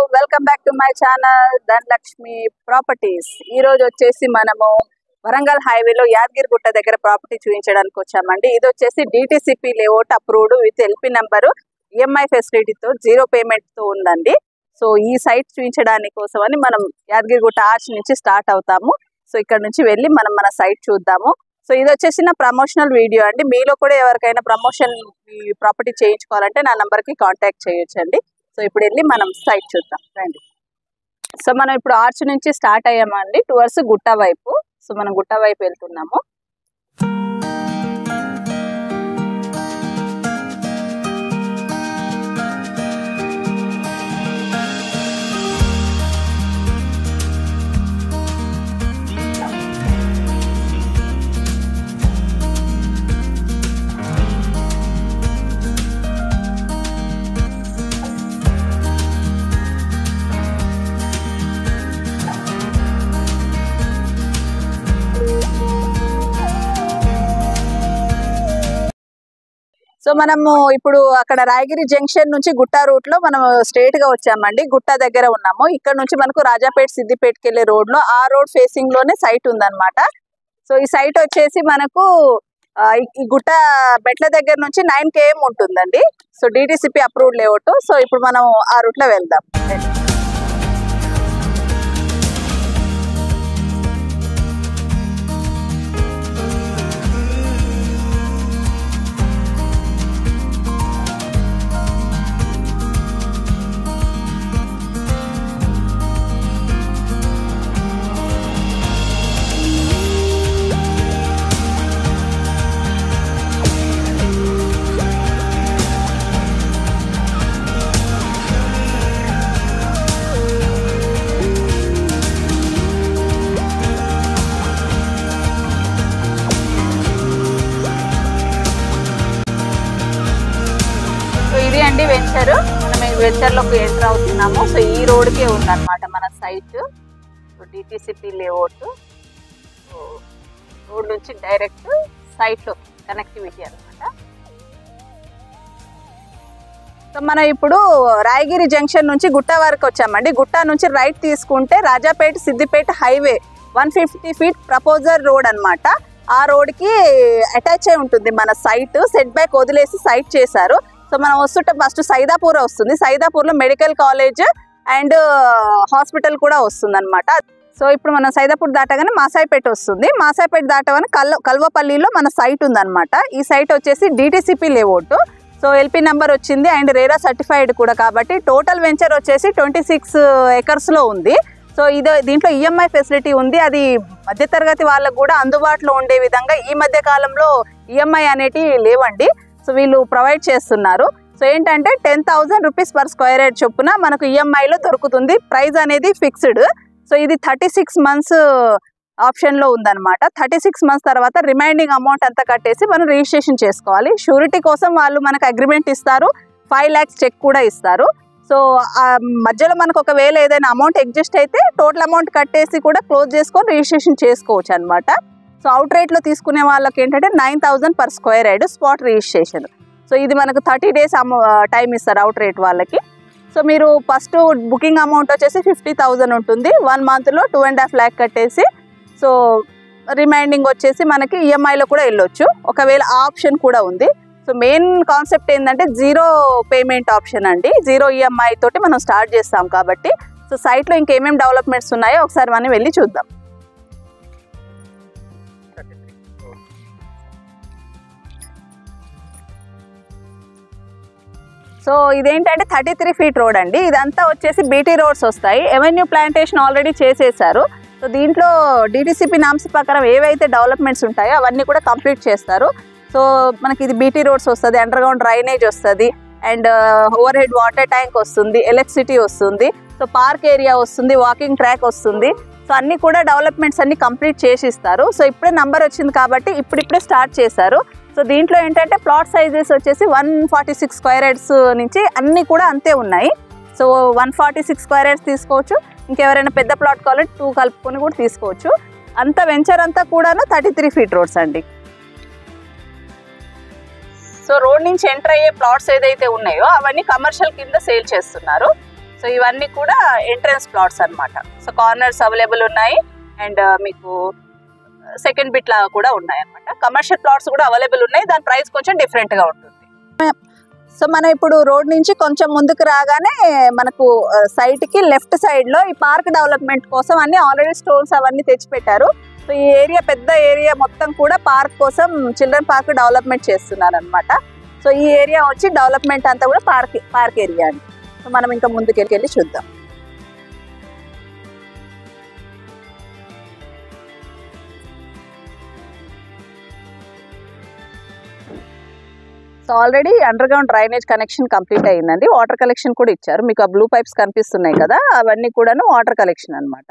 Welcome back to my channel Dhanalakshmi properties ఈ రోజు వచ్చేసి మనము వరంగల్ హైవేలో యాదగిరి గుట్ట దగ్గర ప్రాపర్టీ చూపించడానికి వచ్చామండి ఇది వచ్చేసి DTCP layout approved with LP number EMI ఫెసిలిటీతో జీరో పేమెంట్ తో ఉందండి సో ఈ సైట్ చూపించడానికి కోసం అని మనం యాదగిరిగుట్ట ఆర్చ్ నుంచి స్టార్ట్ అవుతాము సో ఇక్కడ నుంచి వెళ్ళి మనం మన సైట్ చూద్దాము సో ఇది వచ్చేసి నా ప్రమోషనల్ వీడియో అండి మీలో కూడా ఎవరికైనా ప్రమోషన్ ప్రాపర్టీ చేయించుకోవాలంటే నా నంబర్కి కాంటాక్ట్ చేయొచ్చండి సో ఇప్పుడు వెళ్ళి మనం సైట్ చూద్దాం రండి సో మనం ఇప్పుడు ఆర్చ్ నుంచి స్టార్ట్ అయ్యామండి టువర్డ్స్ గుట్ట వైపు సో మనం గుట్ట వైపు వెళ్తున్నాము సో మనము ఇప్పుడు అక్కడ రాయగిరి జంక్షన్ నుంచి గుట్ట రూట్ లో మనం స్ట్రేట్ గా వచ్చామండి గుట్ట దగ్గర ఉన్నాము ఇక్కడ నుంచి మనకు రాజాపేట సిద్దిపేటకి వెళ్ళే రోడ్ లో ఆ రోడ్ ఫేసింగ్ లోనే సైట్ ఉందన్నమాట సో ఈ సైట్ వచ్చేసి మనకు ఆ, ఈ- ఈ గుట్ట మెట్ల దగ్గర నుంచి నైన్ కేఎం ఉంటుందండి so DTCP approved layout so ఇప్పుడు మనం ఆ రూట్ లో వెళ్దాం సో ఇది అండి వెంచర్ మనం ఈ వెంచర్ లోకి ఎంటర్ అవుతున్నాము సో ఈ రోడ్ కే ఉందన్నమాట మన site so DTCP layout so road నుంచి డైరెక్ట్ సైట్ లో కనెక్టివిటీ అన్నమాట సో మనం ఇప్పుడు రాయగిరి జంక్షన్ నుంచి గుట్ట వరకు వచ్చామండి గుట్ట నుంచి రైట్ తీసుకుంటే Rajapet Siddipet highway one fifty feet proposed road అన్నమాట ఆ రోడ్ కి అటాచ్ అయి ఉంటుంది మన సైట్ సెట్ బ్యాక్ వదిలేసి సైట్ చేశారు సో మనం వస్తుంటే ఫస్ట్ సైదాపూర్ వస్తుంది సైదాపూర్ లో మెడికల్ కాలేజ్ అండ్ హాస్పిటల్ కూడా వస్తుంది అనమాట సో ఇప్పుడు మనం సైదాపూర్ దాటగానే మాసాయిపేట వస్తుంది మాసాయిపేట దాటగానే కల్ కల్వపల్లిలో మన సైట్ ఉందన్నమాట ఈ సైట్ వచ్చేసి DTCP layout so LP number వచ్చింది అండ్ రేరా సర్టిఫైడ్ కూడా కాబట్టి టోటల్ వెంచర్ వచ్చేసి ట్వంటీ సిక్స్ ఎకర్స్లో ఉంది సో ఇది దీంట్లో ఈఎంఐ ఫెసిలిటీ ఉంది అది మధ్యతరగతి వాళ్ళకు కూడా అందుబాటులో ఉండే విధంగా ఈ మధ్య కాలంలో ఈఎంఐ అనేటి లేవండి సో వీళ్ళు ప్రొవైడ్ చేస్తున్నారు సో ఏంటంటే ten thousand rupees per square yard చొప్పున మనకు ఈఎంఐలో దొరుకుతుంది ప్రైస్ అనేది ఫిక్స్డ్ సో ఇది థర్టీ సిక్స్ మంత్స్ ఆప్షన్లో ఉందన్నమాట థర్టీ సిక్స్ మంత్స్ తర్వాత రిమైండింగ్ అమౌంట్ అంతా కట్టేసి మనం రిజిస్ట్రేషన్ చేసుకోవాలి షూరిటీ కోసం వాళ్ళు మనకు అగ్రిమెంట్ ఇస్తారు ఫైవ్ ల్యాక్స్ చెక్ కూడా ఇస్తారు సో ఆ మధ్యలో మనకు ఒకవేళ ఏదైనా అమౌంట్ ఎగ్జిస్ట్ అయితే టోటల్ అమౌంట్ కట్టేసి కూడా క్లోజ్ చేసుకొని రిజిస్ట్రేషన్ చేసుకోవచ్చు అనమాట సో అవుట్ రేట్లో తీసుకునే వాళ్ళకి ఏంటంటే nine thousand per square yard spot registration so ఇది మనకు థర్టీ డేస్ టైం ఇస్తారు అవుట్ రేట్ వాళ్ళకి సో మీరు ఫస్ట్ బుకింగ్ అమౌంట్ వచ్చేసి ఫిఫ్టీ థౌజండ్ ఉంటుంది వన్ మంత్లో టూ అండ్ హాఫ్ ల్యాక్ కట్టేసి సో రిమైండింగ్ వచ్చేసి మనకి ఈఎంఐలో కూడా వెళ్ళొచ్చు ఒకవేళ ఆ ఆప్షన్ కూడా ఉంది సో మెయిన్ కాన్సెప్ట్ ఏంటంటే జీరో పేమెంట్ ఆప్షన్ అండి జీరో ఈఎంఐ తోటి మనం స్టార్ట్ చేస్తాం కాబట్టి సో సైట్లో ఇంకేమేమి డెవలప్మెంట్స్ ఉన్నాయో ఒకసారి మనం వెళ్ళి చూద్దాం సో ఇదేంటంటే థర్టీ త్రీ ఫీట్ రోడ్ అండి ఇదంతా వచ్చేసి బీటీ రోడ్స్ వస్తాయి ఎవెన్యూ ప్లాంటేషన్ ఆల్రెడీ చేసేసారు సో దీంట్లో డిటిసిపి నామ్స్ ప్రకారం ఏవైతే డెవలప్మెంట్స్ ఉంటాయో అవన్నీ కూడా కంప్లీట్ చేస్తారు సో మనకి ఇది బీటీ రోడ్స్ వస్తుంది అండర్ గ్రౌండ్ డ్రైనేజ్ వస్తుంది and overhead water tank వస్తుంది ఎలక్ట్రిసిటీ వస్తుంది సో పార్క్ ఏరియా వస్తుంది వాకింగ్ ట్రాక్ వస్తుంది సో అన్ని కూడా డెవలప్మెంట్స్ అన్ని కంప్లీట్ చేసి ఇస్తారు సో ఇప్పుడే నంబర్ వచ్చింది కాబట్టి ఇప్పుడిప్పుడే స్టార్ట్ చేశారు సో దీంట్లో ఏంటంటే ప్లాట్ సైజెస్ వచ్చేసి one forty six square yards నుంచి అన్నీ కూడా అంతే ఉన్నాయి so one forty six square yards తీసుకోవచ్చు ఇంకెవరైనా పెద్ద ప్లాట్ కావాలంటే టూ కలుపుకొని కూడా తీసుకోవచ్చు అంత వెంచర్ అంతా కూడాను థర్టీ త్రీ ఫీట్ రోడ్స్ అండి సో రోడ్ నుంచి ఎంటర్ అయ్యే ప్లాట్స్ ఏదైతే ఉన్నాయో అవన్నీ కమర్షియల్ కింద సేల్ చేస్తున్నారు సో ఇవన్నీ కూడా ఎంట్రన్స్ ప్లాట్స్ అన్నమాట సో కార్నర్స్ అవైలబుల్ ఉన్నాయి అండ్ మీకు సెకండ్ బిట్ లాగా కూడా ఉన్నాయి అనమాట కమర్షియల్ ప్లాట్స్ కూడా అవైలబుల్ ఉన్నాయి దాని ప్రైస్ కొంచెం డిఫరెంట్ గా ఉంటుంది సో మనం ఇప్పుడు రోడ్ నుంచి కొంచెం ముందుకు రాగానే మనకు సైట్ కి లెఫ్ట్ సైడ్ లో ఈ పార్క్ డెవలప్మెంట్ కోసం అన్ని ఆల్రెడీ స్టోన్స్ అవన్నీ తెచ్చిపెట్టారు సో ఈ ఏరియా పెద్ద ఏరియా మొత్తం కూడా పార్క్ కోసం చిల్డ్రన్ పార్క్ డెవలప్మెంట్ చేస్తున్నారు అనమాట సో ఈ ఏరియా వచ్చి డెవలప్మెంట్ అంతా కూడా పార్క్ పార్క్ ఏరియా అండి సో మనం ఇంకా ముందుకు వెళ్ళి చూద్దాం so already underground drainage connection complete అయ్యిందండి వాటర్ కలెక్షన్ కూడా ఇచ్చారు మీకు ఆ బ్లూ పైప్స్ కనిపిస్తున్నాయి కదా అవన్నీ కూడాను వాటర్ కలెక్షన్ అన్నమాట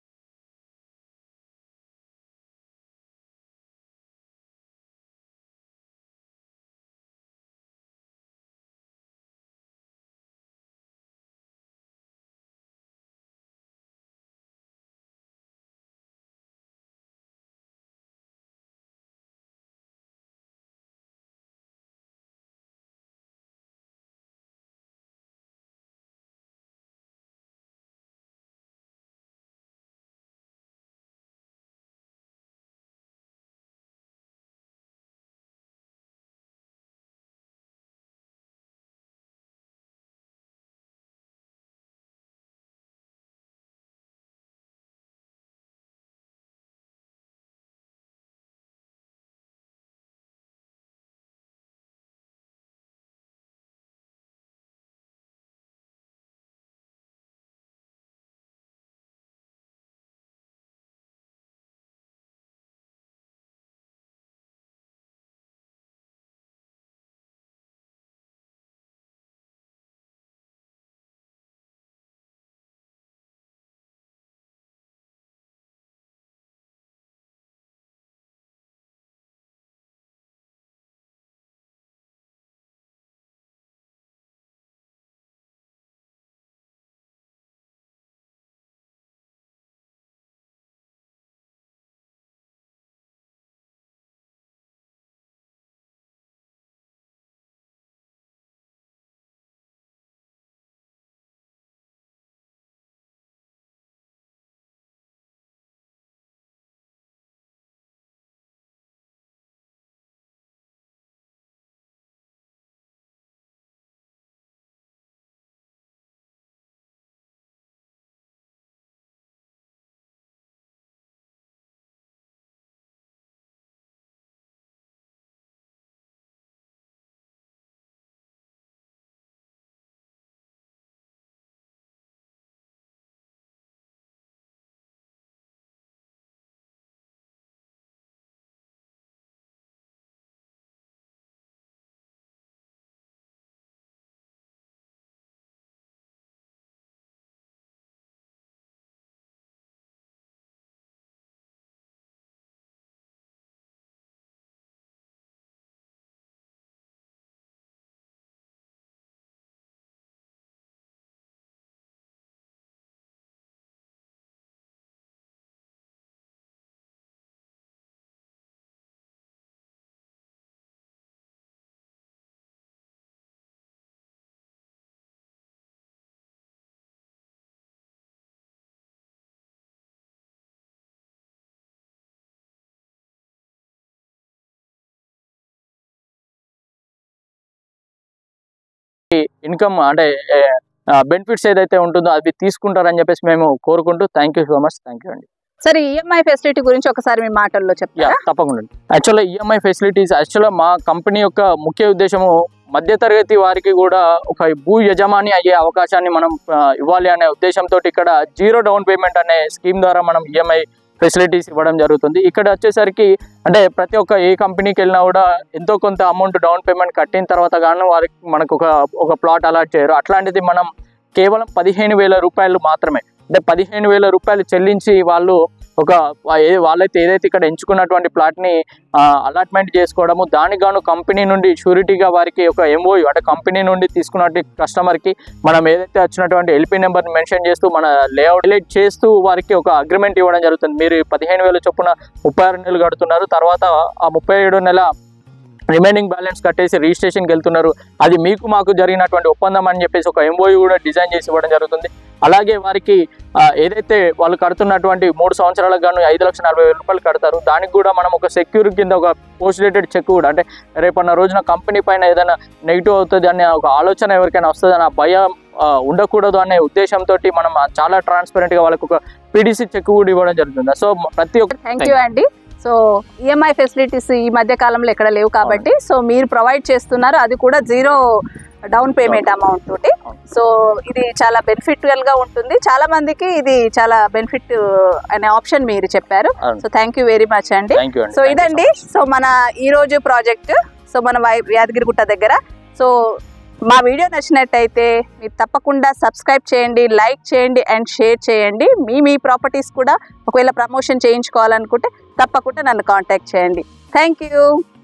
ఇన్కమ్ అంటే బెనిఫిట్స్ ఏదైతే ఉంటుందో అవి తీసుకుంటారని చెప్పేసి మేము కోరుకుంటూ thank you so much thank you అండి సరే ఈఎంఐ ఫెసిలిటీ గురించి ఒకసారి మీ మాటల్లో యా చెప్తారా తప్పకుండా యాక్చువల్గా ఈఎంఐ ఫెసిలిటీస్ యాక్చువల్గా మా కంపెనీ యొక్క ముఖ్య ఉద్దేశము మధ్యతరగతి వారికి కూడా ఒక భూ యజమాని అయ్యే అవకాశాన్ని మనం ఆ, ఇవ్వాలి అనే ఉద్దేశంతో ఇక్కడ జీరో డౌన్ పేమెంట్ అనే స్కీమ్ ద్వారా మనం ఈఎంఐ ఫెసిలిటీస్ ఇవ్వడం జరుగుతుంది ఇక్కడ వచ్చేసరికి అంటే ప్రతి ఒక్క ఏ కంపెనీకి వెళ్ళినా కూడా ఎంతో కొంత అమౌంట్ డౌన్ పేమెంట్ కట్టిన తర్వాత కానీ వారికి మనకు ఒక ఒక ప్లాట్ అలాట్ చేయరు అట్లాంటిది మనం కేవలం పదిహేను వేల రూపాయలు మాత్రమే అంటే పదిహేను వేల రూపాయలు చెల్లించి వాళ్ళు ఒక వా- ఏ- వాళ్ళైతే ఏదైతే ఇక్కడ ఎంచుకున్నటువంటి ప్లాట్ని అలాట్మెంట్ చేసుకోవడము దానికి గాను కంపెనీ నుండి షూరిటీగా వారికి ఒక ఎంఓయు అంటే కంపెనీ నుండి తీసుకున్నటువంటి కస్టమర్కి మనం ఏదైతే వచ్చినటువంటి ఎల్పీ నెంబర్ని మెన్షన్ చేస్తూ మన లేఅవుట్ రిలేట్ చేస్తూ వారికి ఒక అగ్రిమెంట్ ఇవ్వడం జరుగుతుంది మీరు పదిహేను వేల చొప్పున ముప్పై ఆరు నెలలు కడుతున్నారు తర్వాత ఆ ముప్పై ఏడు నెల రిమైనింగ్ బ్యాలెన్స్ కట్టేసి రిజిస్ట్రేషన్కి వెళ్తున్నారు అది మీకు మాకు జరిగినటువంటి ఒప్పందం అని చెప్పేసి ఒక ఎంఓయూ కూడా డిజైన్ చేసి ఇవ్వడం జరుగుతుంది అలాగే వారికి ఆ, ఏదైతే వాళ్ళు కడుతున్నటువంటి మూడు సంవత్సరాలకు గాను ఐదు లక్షల నలభై వేల రూపాయలు కడతారు దానికి కూడా మనం ఒక సెక్యూర్ కింద ఒక పోస్ట్ డేటెడ్ చెక్ కూడా అంటే రేపన్న రోజున కంపెనీ పైన ఏదైనా నెగిటివ్ అవుతుంది అనే ఒక ఆలోచన ఎవరికైనా వస్తుంది అనే భయం ఆ, ఉండకూడదు అనే ఉద్దేశంతో మనం చాలా ట్రాన్స్పరెంట్గా వాళ్ళకు ఒక పీడీసీ చెక్ కూడా ఇవ్వడం జరుగుతుంది సో ప్రతి ఒక్క థ్యాంక్ యూ అండి సో ఈఎంఐ ఫెసిలిటీస్ ఈ మధ్య కాలంలో ఎక్కడ లేవు కాబట్టి సో మీరు ప్రొవైడ్ చేస్తున్నారు అది కూడా జీరో డౌన్ పేమెంట్ అమౌంట్ తోటి అవును. సో ఇది చాలా బెనిఫిట్వల్ గా ఉంటుంది చాలా మందికి ఇది చాలా బెనిఫిట్ అనే ఆప్షన్ మీరు చెప్పారు అవును. So thank you very much అండి థ్యాంక్ యూ అండి సో Thank you so ఇదండి much. సో మన ఈ రోజు ప్రాజెక్ట్ సో మన వై- యాదగిరిగుట్ట దగ్గర సో మా వీడియో నచ్చినట్టయితే మీరు తప్పకుండా సబ్స్క్రైబ్ చేయండి లైక్ చేయండి అండ్ షేర్ చేయండి మీ మీ ప్రాపర్టీస్ కూడా ఒకవేళ ప్రమోషన్ చేయించుకోవాలనుకుంటే తప్పకుండా నన్ను కాంటాక్ట్ చేయండి థ్యాంక్ యూ